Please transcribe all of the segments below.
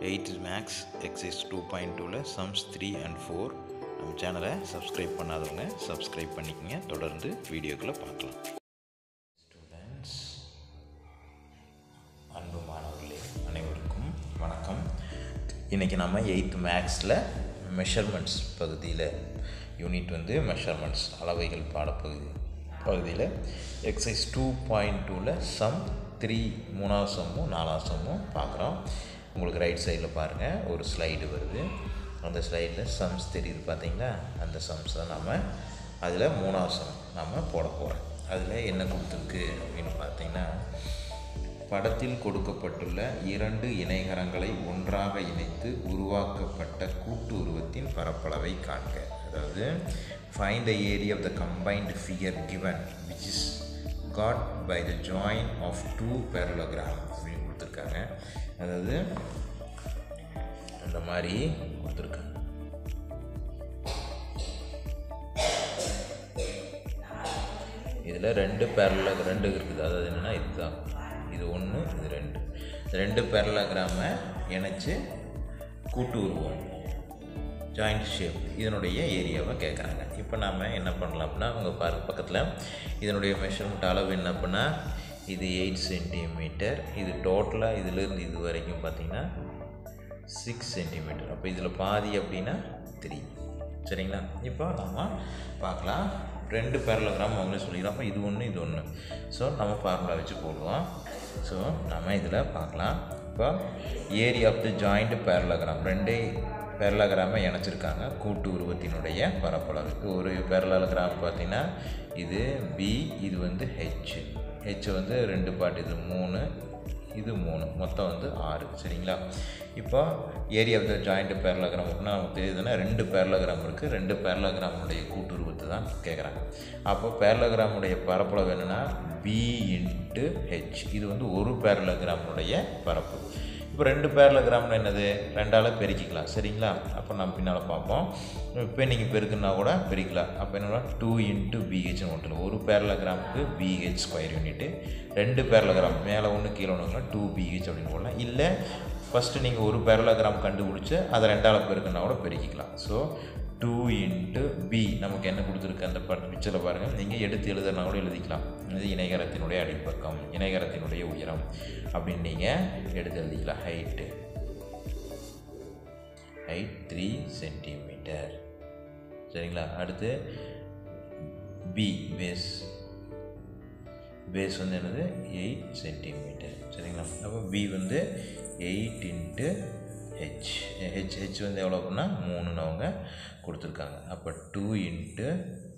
eight maths exercise two point டூவில் sums three and four நம்ம சேனலை சப்ஸ்கிரைப் பண்ணாதவங்க சப்ஸ்கிரைப் பண்ணிக்கங்க தொடர்ந்து வீடியோக்களை பார்க்கலாம் ஸ்டூடெண்ட்ஸ் அன்பு மாணவர்களே அனைவருக்கும் வணக்கம் இன்றைக்கி நம்ம எயித் மேக்ஸில் மெஷர்மெண்ட்ஸ் பகுதியில் யூனிட் வந்து மெஷர்மெண்ட்ஸ் அளவைகள் பாடப்பகுதி பகுதியில் எக்ஸசைஸ் டூ பாயிண்ட் டூவில் சம் த்ரீ மூணாவது சம்மும் நாலாவது சம்மும் பார்க்குறோம் உங்களுக்கு ரைட் சைடில் பாருங்கள் ஒரு ஸ்லைடு வருது அந்த ஸ்லைடில் சம்ஸ் தெரியுது பார்த்தீங்களா அந்த சம்ஸ் தான் நம்ம அதில் மூணாவது சம் நம்ம போட போகிறோம் அதில் என்ன கொடுத்துருக்கு அப்படின்னு பார்த்தீங்கன்னா படத்தில் கொடுக்கப்பட்டுள்ள இரண்டு இணைகரங்களை ஒன்றாக இணைத்து உருவாக்கப்பட்ட கூட்டு உருவத்தின் பரப்பளவை காண்க அதாவது find the area of the combined figure given which is got by the join of two parallelogram அப்படின்னு கொடுத்துருக்காங்க அதாவது அந்த மாதிரி கொடுத்துருக்காங்க இதில் ரெண்டு பேரல ரெண்டு இருக்குது அதாவது என்னென்னா இதுதான் இது ஒன்று இது ரெண்டு ரெண்டு பேரலோகிராமை இணைச்சி கூட்டு உருவம் ஜாயிண்ட் ஷேப் இதனுடைய ஏரியாவை கேட்குறாங்க இப்போ நாம் என்ன பண்ணலாம் அப்படின்னா அவங்க பாரு பக்கத்தில் இதனுடைய மெஷர்மெண்ட் அளவு என்ன பண்ணால் இது எயிட் சென்டிமீட்டர் இது டோட்டலாக இதிலேருந்து இது வரைக்கும் பார்த்திங்கன்னா சிக்ஸ் சென்டிமீட்டர் அப்போ இதில் பாதி அப்படின்னா த்ரீ சரிங்களா இப்போ நம்ம பார்க்கலாம் ரெண்டு பேரலோகிராம் அவங்களே சொல்லிக்கிறோம் அப்போ இது ஒன்று இது ஒன்று ஸோ நம்ம ஃபார்முலா வச்சு போடுவோம் ஸோ நம்ம இதில் பார்க்கலாம் இப்போ area of the joint parallelogram ரெண்டே பேரலோகிராமை இணைச்சிருக்காங்க கூட்டு உருவத்தினுடைய பரப்பளவு ஒரு பேரலோகிராம் பார்த்திங்கன்னா இது பி இது வந்து ஹெச் ஹெச் வந்து ரெண்டு பாட்டு இது மூணு இது மூணு மொத்தம் வந்து ஆறு சரிங்களா இப்போ area of the joint parallelogram அப்படின்னா நமக்கு தெரியுதுன்னா ரெண்டு பேரலோகிராம் இருக்குது ரெண்டு பேரலோகிராமுடைய கூட்டுருவத்தை தான் கேட்குறாங்க அப்போ பேரலோகிராமுடைய பரப்பளவு என்னென்னா பி இன்ட்டு ஹெச் இது வந்து ஒரு பேரலோகிராமுடைய பரப்பு இப்போ ரெண்டு பேரலோகிராம்னு என்னது ரெண்டால் பெருக்கிக்கலாம் சரிங்களா அப்போ நம்ம பின்னால் பார்ப்போம் இப்போ நீங்கள் பெருக்குன்னா கூட பெருக்கலாம் அப்போ என்னன்னா டூ இன்ட்டு பிஹெச்னு ஒன்றில் ஒரு பேரலோகிராமுக்கு பிஹெச் ஸ்கொயர் யூனிட்டு ரெண்டு பேரலோகிராம் மேலே ஒன்று கீழே ஒன்றுனா டூ பிஹெச் அப்படின்னு போடலாம் இல்லை ஃபஸ்ட்டு நீங்கள் ஒரு பேரலோகிராம் கண்டுபிடிச்சி அதை ரெண்டால் பெருக்குன்னா கூட பெருக்கிக்கலாம் ஸோ டூ இன்ட்டு பி நமக்கு என்ன கொடுத்துருக்கு அந்த பட் பிக்சரில் பாருங்கள் நீங்கள் எடுத்து எழுதுனா கூட எழுதிக்கலாம் இது இணைகரத்தினுடைய அடிப்பக்கம் இணைகரத்தினுடைய உயரம் அப்படின்னு நீங்கள் எடுத்து எழுதிக்கலாம் ஹைட்டு ஹைட் த்ரீ சென்டிமீட்டர் சரிங்களா அடுத்து பி பேஸ் பேஸ் வந்து என்னது எயிட் சென்டிமீட்டர் சரிங்களா அப்போ பி வந்து eight into H H H வந்து எவ்வளோ அப்படின்னா மூணுன்னு அவங்க கொடுத்துருக்காங்க அப்போ two into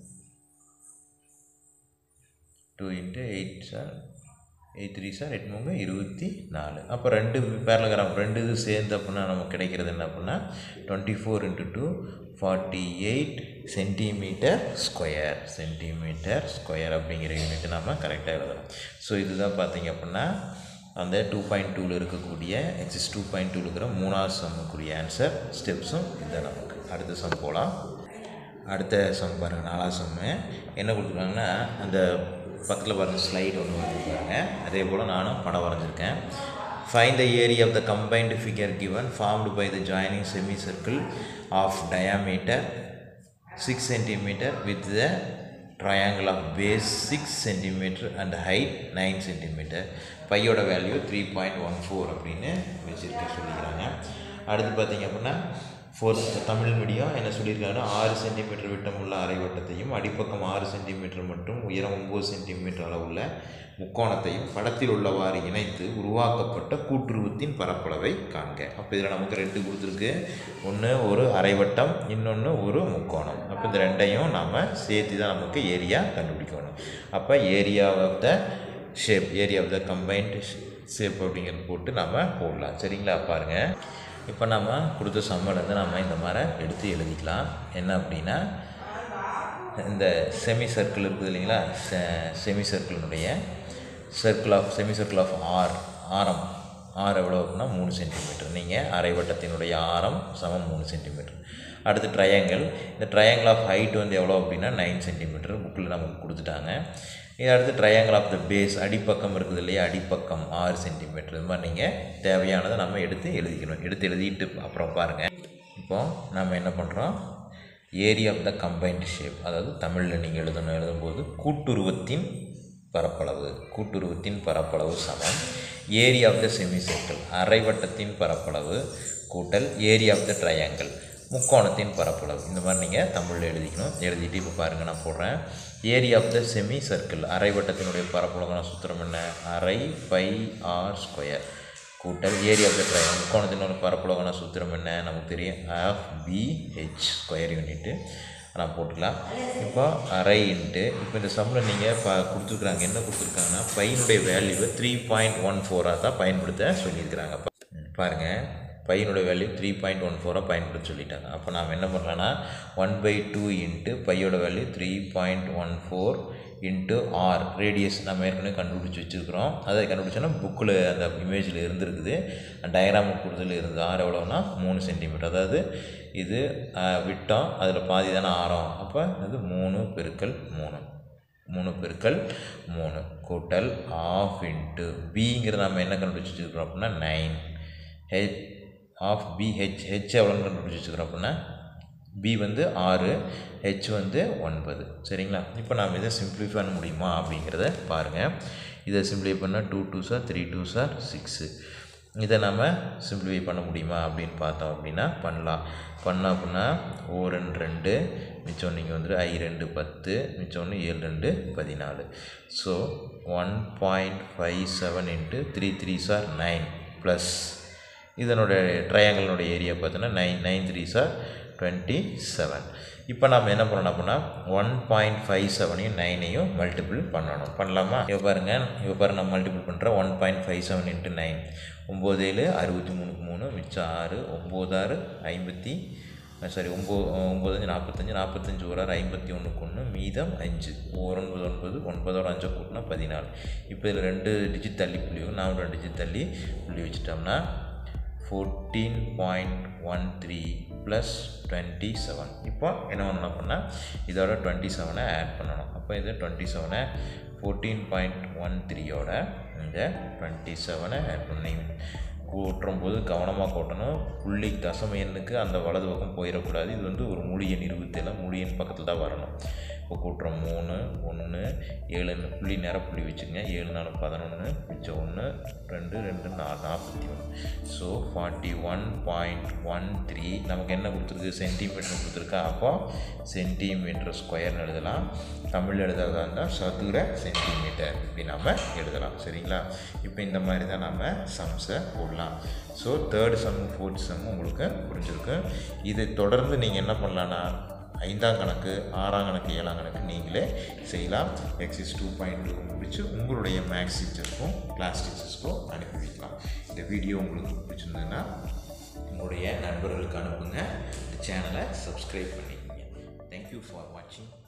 two into eight சார் எயிட் த்ரீ சார் எட்டு மூணு இருபத்தி நாலு அப்போ ரெண்டு பேரலகிராம் ரெண்டு இது சேர்ந்து அப்படின்னா நமக்கு கிடைக்கிறது என்ன அப்படின்னா twenty four into two forty eight centimetre square centimetre square அப்படிங்கிற யூனிட் நம்ம கரெக்டாக எழுதணும் ஸோ இதுதான் பார்த்தீங்க அப்படின்னா அந்த டூ பாயிண்ட் டூவில் இருக்கக்கூடிய எக்ஸிஸ் டூ பாயிண்ட் டூவில் இருக்கிற மூணாவது சம்முக்குரிய ஆன்சர் ஸ்டெப்ஸும் இதுதான் நமக்கு அடுத்த சம் போகலாம் அடுத்த சம் பாருங்கள் நாலாவது சம்மு என்ன கொடுத்துருக்காங்கன்னா அந்த பக்கத்தில் பாருங்கள் ஸ்லைடு ஒன்று வந்துருக்காங்க அதே போல் நானும் படம் வரைஞ்சிருக்கேன் find the area of the combined figure given formed by the joining semi circle of diameter six centimetre with the triangle of base six centimetre and height nine centimetre பையோட value three point one four அப்படின்னு வச்சுருக்க சொல்லிக்கிறாங்க அடுத்து பார்த்திங்க அப்படின்னா fourth Tamil medium என்ன சொல்லியிருக்காங்கன்னா ஆறு சென்டிமீட்டர் விட்டமுள்ள அரைவட்டத்தையும் அடிப்பக்கம் ஆறு சென்டிமீட்டர் மற்றும் உயரம் ஒம்பது சென்டிமீட்டர் அளவுள்ள முக்கோணத்தையும் படத்தில் உள்ளவாறு இணைத்து உருவாக்கப்பட்ட கூட்டுருவத்தின் பரப்பளவை காண்க அப்போ இதில் நமக்கு ரெண்டு கொடுத்துருக்கு ஒன்று ஒரு அரைவட்டம் இன்னொன்று ஒரு முக்கோணம் அப்போ இந்த ரெண்டையும் நாம் சேர்த்து தான் நமக்கு ஏரியா கண்டுபிடிக்கணும் அப்போ area of the shape area of the combined shape அப்படிங்கிறது போட்டு நம்ம போடலாம் சரிங்களா பாருங்கள் இப்போ நம்ம கொடுத்த சம்மலேருந்து நம்ம இந்த மாதிரி எடுத்து எழுதிக்கலாம் என்ன அப்படின்னா இந்த செமி சர்க்கிள் இருக்குது இல்லைங்களா செமி சர்க்கிளினுடைய circle of semi circle of R ஆரம் ஆர் எவ்வளோ அப்படின்னா மூணு சென்டிமீட்டர் நீங்கள் அரைவட்டத்தினுடைய ஆரம் சமம் மூணு சென்டிமீட்டர் அடுத்து ட்ரையாங்கிள் இந்த ட்ரையாங்கிள் ஆஃப் ஹைட் வந்து எவ்வளோ அப்படின்னா நைன் சென்டிமீட்டர் புக்கில் நமக்கு கொடுத்துட்டாங்க இது அடுத்து ட்ரையாங்கிள் ஆஃப் த பேஸ் அடிப்பக்கம் இருக்குது இல்லையா அடிப்பக்கம் ஆறு சென்டிமீட்டர் இது மாதிரி நீங்கள் தேவையானதை நம்ம எடுத்து எழுதிக்கணும் எடுத்து எழுதிட்டு அப்புறம் பாருங்கள் இப்போ நம்ம என்ன பண்ணுறோம் area of the combined shape அதாவது தமிழில் நீங்கள் எழுதணும் எழுதும்போது கூட்டுருவத்தின் பரப்பளவு கூட்டுருவத்தின் பரப்பளவு சமம் area of the semi circle அரைவட்டத்தின் பரப்பளவு கூட்டல் ஏரியா ஆஃப் த ட்ரையாங்கிள் முக்கோணத்தின் பரப்பளவு இந்த மாதிரி நீங்கள் தமிழில் எழுதிக்கணும் எழுதிட்டு இப்போ பாருங்கள் நான் போடுறேன் area of the semi circle அரைவட்டத்தினுடைய பரப்பளவுக்கான சூத்திரம் என்ன அரை பை ஆர் ஸ்கொயர் கூட்டல் ஏரியா ஆஃப் த ட்ரையாங்கிள் முக்கோணத்தினோட பரப்பளவுக்கான சூத்திரம் என்ன நமக்கு தெரியும் of B H square unit நான் போட்டுக்கலாம் இப்போ அரை இன்ட்டு இப்போ இந்த சம்மில் நீங்கள் பா கொடுத்துருக்குறாங்க என்ன கொடுத்துருக்காங்கன்னா பையனுடைய வேல்யூவை த்ரீ பாயிண்ட் ஒன் ஃபோராக தான் பயன்படுத்த சொல்லியிருக்கிறாங்க பாருங்கள் பையனோட வேல்யூ த்ரீ பாயிண்ட் ஒன் ஃபோராக பயன்படுத்த சொல்லிட்டாங்க அப்போ நாம் என்ன பண்ணுறோன்னா ஒன் பை டூ இன்ட்டு பையோட value three point one four into R radius நம்ம ஏற்கனவே கண்டுபிடிச்சி வச்சுருக்கிறோம் அதை கண்டுபிடிச்சோன்னா புக்கில் அந்த இமேஜில் இருந்திருக்குது டயக்ராம் கொடுத்ததில் இருந்தது ஆர் எவ்வளோனா மூணு சென்டிமீட்டர் அதாவது இது விட்டோம் அதில் பாதி தானே ஆரம் அப்போ இது மூணு பெருக்கல் மூணு மூணு பெருக்கல் மூணு கூட்டல் ஆஃப் இன்ட்டு பிங்கிறது நம்ம என்ன கண்டுபிடிச்சி வச்சுருக்கிறோம் அப்படின்னா nine H of B H H எவ்வளோன்னு கண்டுபிடிச்சி வச்சுக்கிறோம் அப்படின்னா பி வந்து ஆறு ஹெச் வந்து ஒன்பது சரிங்களா இப்போ நாம் இதை சிம்ப்ளிஃபை பண்ண முடியுமா அப்படிங்கிறத பாருங்கள் இதை சிம்ப்ளிஃபை பண்ணால் டூ டூ சார் த்ரீ டூ சார் சிக்ஸு இதை நம்ம சிம்ப்ளிஃபை பண்ண முடியுமா அப்படின்னு பார்த்தோம் அப்படின்னா பண்ணலாம் பண்ணோம் அப்படின்னா ஓ ரெண்டு ரெண்டு மிச்சம் நீங்கள் வந்துட்டு ஐ ரெண்டு பத்து மிச்சம் ஒன்று ஏழு ரெண்டு பதினாலு so one point five seven into three three சார் நைன் ப்ளஸ் இதனோட ட்ரையாங்கிளினுடைய ஏரியா பார்த்தோன்னா நைன் நைன் த்ரீ சார் டுவெண்ட்டி செவன் இப்போ நம்ம என்ன பண்ணணும் அப்படின்னா ஒன் பாயிண்ட் ஃபைவ் செவனையும் நைனையும் மல்டிபிள் பண்ணணும் பண்ணலாமா இப்போ பாருங்கள் இப்போ பாருங்கள் நான் மல்டிபிள் பண்ணுறேன் one point five seven into nine ஒம்பது ஏழு அறுபத்தி மூணுக்கு மூணு மிச்சம் ஆறு ஒம்பது ஆறு ஐம்பத்தி சாரி ஒம்பது ஒம்பது நாற்பத்தஞ்சு நாற்பத்தஞ்சு ஒரு ஆறு ஐம்பத்தி ஒன்றுக்கு ஒன்று மீதம் அஞ்சு ஒரு ஒன்பது ஒன்பது ஒன்பதோட அஞ்சை கூட்டினா பதினாலு இப்போ இதில் ரெண்டு டிஜிட் தள்ளி புள்ளி நான் ரெண்டு டிஜிட் தள்ளி புள்ளி வச்சுட்டோம்னா fourteen point one three plus twenty seven இப்போ என்ன பண்ணணும் அப்படின்னா இதோட டுவெண்ட்டி செவனை ஆட் பண்ணணும் அப்போ இது டுவெண்ட்டி செவனை ஃபோர்டீன் பாயிண்ட் ஒன் த்ரீயோட இந்த டுவெண்ட்டி செவனை ஆட் பண்ணி கூட்டுறும் போது கவனமாக கூட்டணும் புள்ளி தசம எண்ணுக்கு அந்த வலது பக்கம் போயிடக்கூடாது இது வந்து ஒரு முழு எண் இருபத்தேழு முழு எண் பக்கத்தில் தான் வரணும் இப்போ கூட்டுறோம் மூணு ஒன்று ஏழு புள்ளி நேரம் புள்ளி வச்சுங்க ஏழு நாலு பதினொன்று மிச்சம் ஒன்று ரெண்டு ரெண்டு நாலு நாற்பத்தி ஒன்று so forty one point one three நமக்கு என்ன கொடுத்துருக்கு சென்டிமீட்டர் கொடுத்துருக்கா அப்போ சென்டிமீட்டர் ஸ்கொயர்னு எழுதலாம் தமிழ் எழுதுறதா இருந்தால் சதுர சென்டிமீட்டர் இப்படி நாம் எழுதலாம் சரிங்களா இப்போ இந்த மாதிரி தான் நம்ம சம்ஸை போடலாம் so third sum fourth sum உங்களுக்கு புரிஞ்சிருக்கு இதை தொடர்ந்து நீங்கள் என்ன பண்ணலான்னா ஐந்தாம் கணக்கு ஆறாம் கணக்கு ஏழாம் கணக்கு நீங்களே செய்யலாம் எக்ஸிஸ் டூ பாயிண்ட் டூ முடிச்சு உங்களுடைய மேக்ஸ் டீச்சருக்கும் கிளாஸ் டீச்சர்ஸ்க்கும் அனுப்பி வைக்கலாம் இந்த வீடியோ உங்களுக்கு பிடிச்சிருந்ததுன்னா உங்களுடைய நண்பர்களுக்கு அனுப்புங்க இந்த சேனலை சப்ஸ்கிரைப் பண்ணிக்கோங்க தேங்க்யூ ஃபார் வாட்சிங்